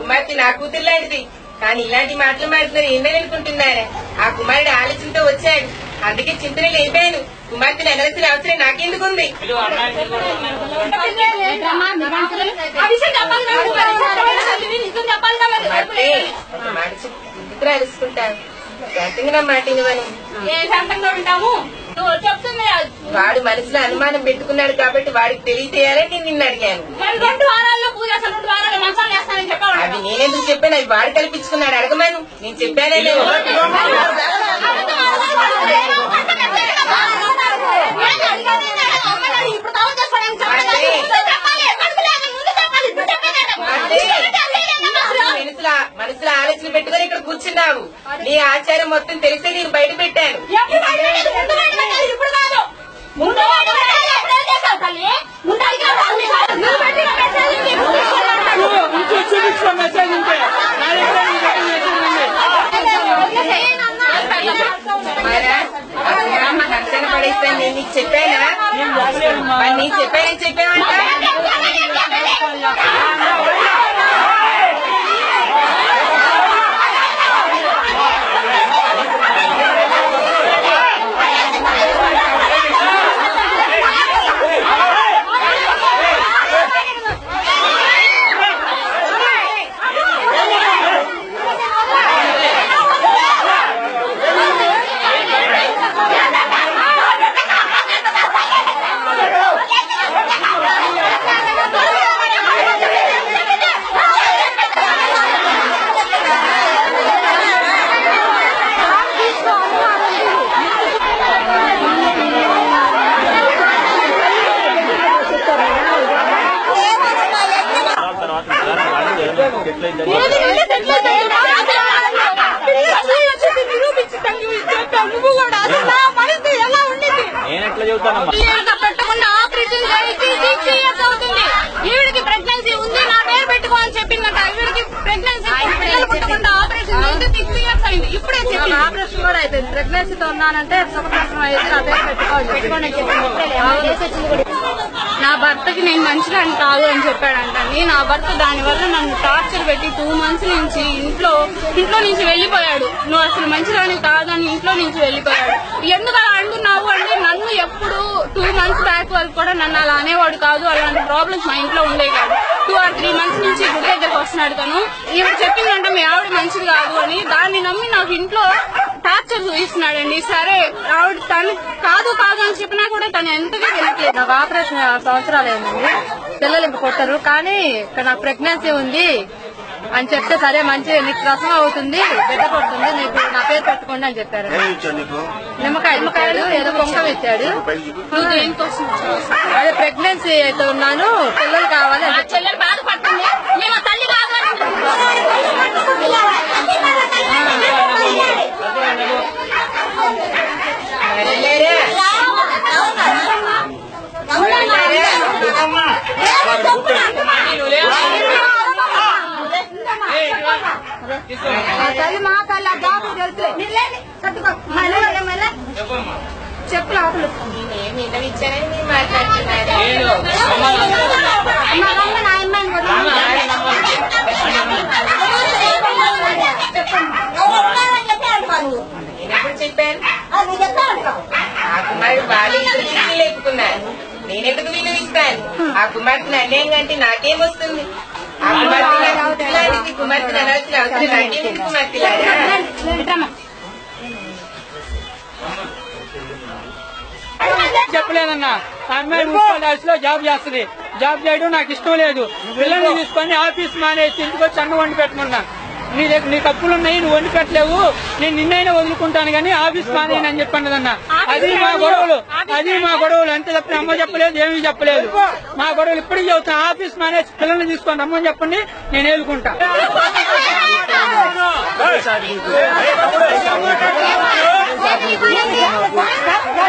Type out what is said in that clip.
కుమార్తె నా కూతురు లాంటిది కానీ ఇలాంటి మాటలు మాట్లాడుతున్నారు ఏందని అనుకుంటున్నారా ఆ కుమారుడు ఆలోచనతో వచ్చాడు అందుకే చింతనే లేపాను కుమార్తెను అనవలసిన అవసరం నాకెందుకుంది కుమార్తె ఒక మాట చెప్పు ఎందుకు అరుచుకుంటావు శాంతంగా నా మాట వినవని ఏ శాంతంగా ఉంటాము నువ్వు చెప్తుంది వాడు మనసులో అనుమానం పెట్టుకున్నాడు కాబట్టి వాడికి తెలియజేయాలని నేను నిన్ను అడిగాను మరి రెండు వారాల్లో పూజ చేస్తాను రెండు వారాల్లో మంచాలు వేస్తానని చెప్పాడు అది నేనెందుకు చెప్పాను అది వాడు కల్పించుకున్నాడు అడగమను నేను చెప్పానే లేదు ఇప్పుడు కావాలి చేస్తానని చెప్పాలి ముందు చెప్పాలి ఇప్పుడు మనసులో మనసులో ఆలోచన పెట్టుకొని ఇక్కడ కూర్చున్నావు నీ ఆచారం మొత్తం తెలిసే నేను బయట పెట్టాను ఎప్పుడు బయటపెట్టేది? ముందు బయటపెట్టాలి, ఇప్పుడు కాదు. ముందు బయటపెట్టాలి, ఎప్పుడేం చేశావు తల్లి? ముందు అడిగావు, అన్ని కాదు. నువ్వు పెట్టిన మెసేజ్ ని ముందు చెప్పాలి. ఇంకో చూపించుకో మెసేజ్ ఉంటే నా దగ్గర ఇంకో మెసేజ్ ఉంది మారా, ఆ కుమారుని రక్షణ పడేస్తాను నేను నీకు చెప్పానా మరి నీకు చెప్పానని చెప్పావంట నువ్వు కూడా అసలు నా పరిస్థితి ఎలా ఉండేది నేను ఎట్లా చెబుతానమ్మా ఈవిడకి పెట్టకుండా ఆపరేషన్ చేయించి సిక్స్ ఇయర్స్ అవుతుంది ఈవిడికి ప్రెగ్నెన్సీ ఉంది నా పేరు పెట్టుకో అని చెప్పిందంట ఈవిడికి ప్రెగ్నెన్సీ పిల్లలు పుట్టకుండా ఆపరేషన్ చేయించి సిక్స్ ఇయర్స్ అయింది ఇప్పుడే చెప్పింది ఆపరేషన్ కూడా అయిపోయింది ప్రెగ్నెన్సీతో ఉన్నానంటే సుఖప్రసవం అయితే నా పేరు పెట్టుకోవాలి పెట్టుకోండి అని చెప్పింది. నా భర్తకి నేను మంచిదాన్ని కాదు అని చెప్పాడంటండి నా భర్త దాని వల్ల నన్ను టార్చర్ పెట్టి టూ మంత్స్ నుంచి ఇంట్లో ఇంట్లో నుంచి వెళ్లిపోయాడు నువ్వు అసలు మంచిదాన్ని కాదని ఇంట్లో నుంచి వెళ్లిపోయాడు ఎందుకు అలా అంటున్నావు అంటే నన్ను ఎప్పుడు టూ మంత్స్ బ్యాక్ వరకు కూడా నన్ను అలా అనేవాడు కాదు అలాంటి ప్రాబ్లమ్స్ మా ఇంట్లో ఉండే కాదు టూ ఆర్ త్రీ మంత్స్ నుంచి గుడి దగ్గరకు వస్తున్నాడు తను ఈవిడ చెప్పిందంటే మీ ఆవిడ మంచిది కాదు అని దాన్ని నమ్మి నాకు ఇంట్లో టార్చర్ చూపిస్తున్నాడండి సరే ఆవిడ తను కాదు కాదు అని చెప్పినా కూడా తను ఎంతగా వినట్లేదు నాకు ఆపరేషన్ ఆరు సంవత్సరాలు అయిందండి పిల్లలు ఇంక పుట్టరు కానీ ఇక్కడ నాకు ప్రెగ్నెన్సీ ఉంది అని చెప్తే సరే మంచి నీకు ప్రసవం అవుతుంది బిడ్డ పుడుతుంది నీకు నా పేరు పెట్టుకోండి అని చెప్పారు నిమ్మకాయ నిమ్మకాయలు ఏదో కుంకం ఇచ్చాడు నువ్వు దేనికోసం అదే ప్రెగ్నెన్సీ అయితే ఉన్నాను పిల్లలు కావాలి అని ఆ చెల్లెలు బాధపడుతుంది మేము తల్లి కాదు మరెళ్ళారా? తల్లి మా తల్లి ఆ జాబు తెలుసులే చెప్పులు ఆకులు నేనేమి వినవిచ్చానని మీరు మాట్లాడుతున్నారు మా అమ్మ నా అమ్మాయిని కూడా నేనెప్పుడు చెప్పాను ఆ కుమారుడు వాళ్ళు ఇద్దరు తిరిగి లేపుకున్నారు నేనెందుకు విలువిస్తాను ఆ కుమార్తెను అన్యాయంగా అంటే నాకేం వస్తుంది ఆ కుమార్తె నా కూతురులాంటిది కుమార్తెను అనాల్సిన అవసరం నాకేం కుమార్తెలారా చెప్పలేదన్నా ఆ అమ్మాయి మున్సిపల్ ఆఫీస్ లో జాబ్ చేస్తుంది జాబ్ చేయడం నాకు ఇష్టం లేదు పిల్లల్ని తీసుకొని ఆఫీస్ మానేసి ఇంటికి వచ్చి అన్నం వండి పెట్టమన్నా నీ దగ్గర నీ కప్పులు ఉన్నాయి నువ్వు వండి పెట్టలేవు నేను నిన్నైనా వదులుకుంటాను కానీ ఆఫీస్ మానేయని అని చెప్పన్నదన్న అది మా గొడవలు అది మా గొడవలు అంతే తప్ప అమ్మ చెప్పలేదు ఏమీ చెప్పలేదు మా గొడవలు ఇప్పటికీ చెబుతాను ఆఫీస్ మానేసి పిల్లల్ని తీసుకొని రమ్మని చెప్పండి నేను ఏలుకుంటా ఆ